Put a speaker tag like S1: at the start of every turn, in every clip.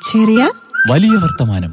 S1: ചെറിയ
S2: വലിയ വർത്തമാനം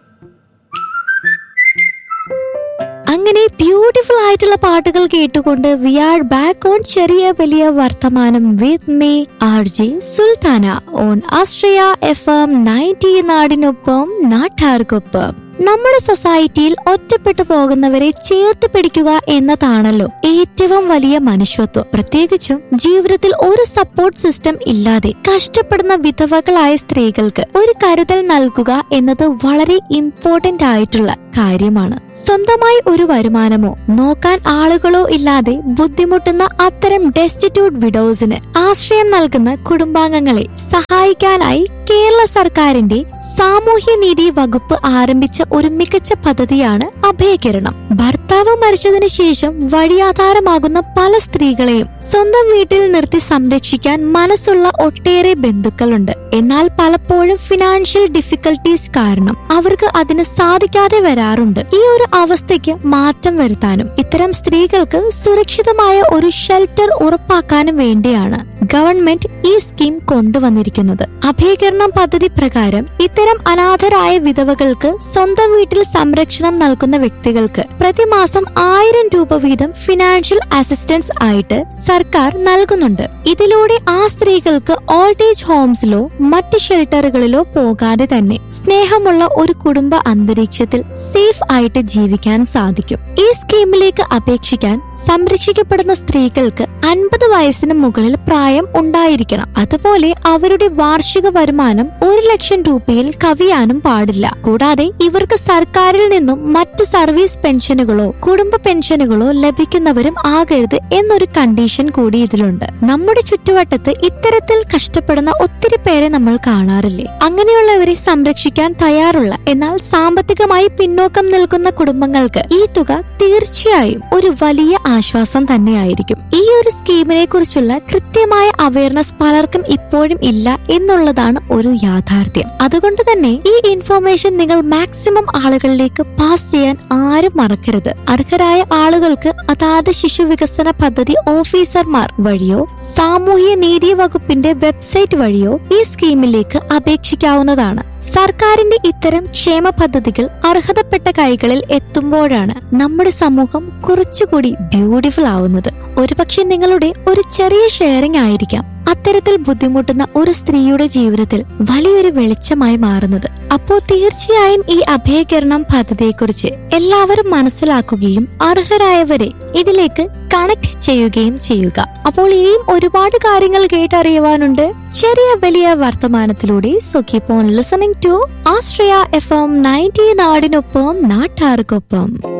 S3: അങ്ങനെ ബ്യൂട്ടിഫുൾ ആയിട്ടുള്ള പാട്ടുകൾ കേട്ടുകൊണ്ട് വി ആർ ബാക്ക് ഓൺ ചെറിയ വലിയ വർത്തമാനം with me R J Sulthana on Astriya F M ninety നാടിനൊപ്പം നാട്ടാർക്കൊപ്പം നമ്മുടെ സൊസൈറ്റിയിൽ ഒറ്റപ്പെട്ടു പോകുന്നവരെ ചേർത്ത് പിടിക്കുക എന്നതാണല്ലോ ഏറ്റവും വലിയ മനുഷ്യത്വം പ്രത്യേകിച്ചും ജീവിതത്തിൽ ഒരു സപ്പോർട്ട് സിസ്റ്റം ഇല്ലാതെ കഷ്ടപ്പെടുന്ന വിധവകളായ സ്ത്രീകൾക്ക് ഒരു കരുതൽ നൽകുക എന്നത് വളരെ ഇമ്പോർട്ടന്റ് ആയിട്ടുള്ള കാര്യമാണ് സ്വന്തമായി ഒരു വരുമാനമോ നോക്കാൻ ആളുകളോ ഇല്ലാതെ ബുദ്ധിമുട്ടുന്ന അത്തരം ഡെസ്റ്റിറ്റ്യൂട്ട് വിഡോസിന് ആശ്രയം നൽകുന്ന കുടുംബാംഗങ്ങളെ സഹായിക്കാനായി കേരള സർക്കാരിന്റെ സാമൂഹ്യനീതി വകുപ്പ് ആരംഭിച്ച ഒരു മികച്ച പദ്ധതിയാണ് അഭയകിരണം ഭർത്താവ് മരിച്ചതിന് ശേഷം വഴിയാധാരമാകുന്ന പല സ്ത്രീകളെയും സ്വന്തം വീട്ടിൽ നിർത്തി സംരക്ഷിക്കാൻ മനസ്സുള്ള ഒട്ടേറെ ബന്ധുക്കളുണ്ട് എന്നാൽ പലപ്പോഴും ഫിനാൻഷ്യൽ ഡിഫിക്കൽട്ടീസ് കാരണം അവർക്ക് അതിന് സാധിക്കാതെ വരാറുണ്ട് ഈ ഒരു അവസ്ഥയ്ക്ക് മാറ്റം വരുത്താനും ഇത്തരം സ്ത്രീകൾക്ക് സുരക്ഷിതമായ ഒരു ഷെൽട്ടർ ഉറപ്പാക്കാനും വേണ്ടിയാണ് ഗവൺമെന്റ് ഈ സ്കീം കൊണ്ടുവന്നിരിക്കുന്നത് അഭയകരണം പദ്ധതി പ്രകാരം ഇത്തരം അനാഥരായ വിധവകൾക്ക് സ്വന്തം വീട്ടിൽ സംരക്ഷണം നൽകുന്ന വ്യക്തികൾക്ക് പ്രതിമാസം ആയിരം രൂപ വീതം ഫിനാൻഷ്യൽ അസിസ്റ്റൻസ് ആയിട്ട് സർക്കാർ നൽകുന്നുണ്ട് ഇതിലൂടെ ആ സ്ത്രീകൾക്ക് ഓൾഡ് ഏജ് ഹോംസിലോ മറ്റ് ഷെൽട്ടറുകളിലോ പോകാതെ തന്നെ സ്നേഹമുള്ള ഒരു കുടുംബ അന്തരീക്ഷത്തിൽ സേഫ് ആയിട്ട് ജീവിക്കാൻ സാധിക്കും ഈ സ്കീമിലേക്ക് അപേക്ഷിക്കാൻ സംരക്ഷിക്കപ്പെടുന്ന സ്ത്രീകൾക്ക് അൻപത് വയസ്സിന് മുകളിൽ പ്രായം ഉണ്ടായിരിക്കണം അതുപോലെ അവരുടെ വാർഷിക വരുമാനം ഒരു ലക്ഷം രൂപയിൽ കവിയാനും പാടില്ല കൂടാതെ ഇവർക്ക് സർക്കാരിൽ നിന്നും മറ്റ് സർവീസ് പെൻഷനുകളോ കുടുംബ പെൻഷനുകളോ ലഭിക്കുന്നവരും ആകരുത് എന്നൊരു കണ്ടീഷൻ കൂടി ഇതിലുണ്ട് നമ്മുടെ ചുറ്റുവട്ടത്ത് ഇത്തരത്തിൽ കഷ്ടപ്പെടുന്ന ഒത്തിരി പേരെ നമ്മൾ കാണാറില്ലേ അങ്ങനെയുള്ളവരെ സംരക്ഷിക്കാൻ തയ്യാറുള്ള എന്നാൽ സാമ്പത്തികമായി പിന്നോക്കം നിൽക്കുന്ന കുടുംബങ്ങൾക്ക് ഈ തുക തീർച്ചയായും ഒരു വലിയ ആശ്വാസം തന്നെയായിരിക്കും ഈ ഒരു സ്കീമിനെ കുറിച്ചുള്ള കൃത്യമായ അവയർനെസ് പലർക്കും ഇപ്പോഴും ഇല്ല എന്നുള്ളതാണ് ഒരു യാഥാർത്ഥ്യം അതുകൊണ്ട് തന്നെ ഈ ഇൻഫർമേഷൻ നിങ്ങൾ മാക്സിമം ആളുകളിലേക്ക് പാസ് ചെയ്യാൻ ആരും മറക്കരുത് അർഹരായ ആളുകൾക്ക് അതാത് ശിശു വികസന പദ്ധതി ഓഫീസർമാർ വഴിയോ സാമൂഹ്യ നീതി വകുപ്പിന്റെ വെബ്സൈറ്റ് വഴിയോ ഈ സ്കീമിലേക്ക് അപേക്ഷിക്കാവുന്നതാണ് സർക്കാരിന്റെ ഇത്തരം ക്ഷേമ പദ്ധതികൾ അർഹതപ്പെട്ട കൈകളിൽ എത്തുമ്പോഴാണ് നമ്മുടെ സമൂഹം കുറച്ചുകൂടി ബ്യൂട്ടിഫുൾ ആവുന്നത് ഒരുപക്ഷെ നിങ്ങളുടെ ഒരു ചെറിയ ഷെയറിംഗ് ആയിരിക്കാം അത്തരത്തിൽ ബുദ്ധിമുട്ടുന്ന ഒരു സ്ത്രീയുടെ ജീവിതത്തിൽ വലിയൊരു വെളിച്ചമായി മാറുന്നത് അപ്പോ തീർച്ചയായും ഈ അഭയകരണം പദ്ധതിയെക്കുറിച്ച് എല്ലാവരും മനസ്സിലാക്കുകയും അർഹരായവരെ ഇതിലേക്ക് കണക്ട് ചെയ്യുകയും ചെയ്യുക അപ്പോൾ ഇനിയും ഒരുപാട് കാര്യങ്ങൾ കേട്ടറിയുവാനുണ്ട് ചെറിയ വലിയ വർത്തമാനത്തിലൂടെ so keep on listening to Astriya F M ninety നാടിനൊപ്പം നാട്ടാർക്കൊപ്പം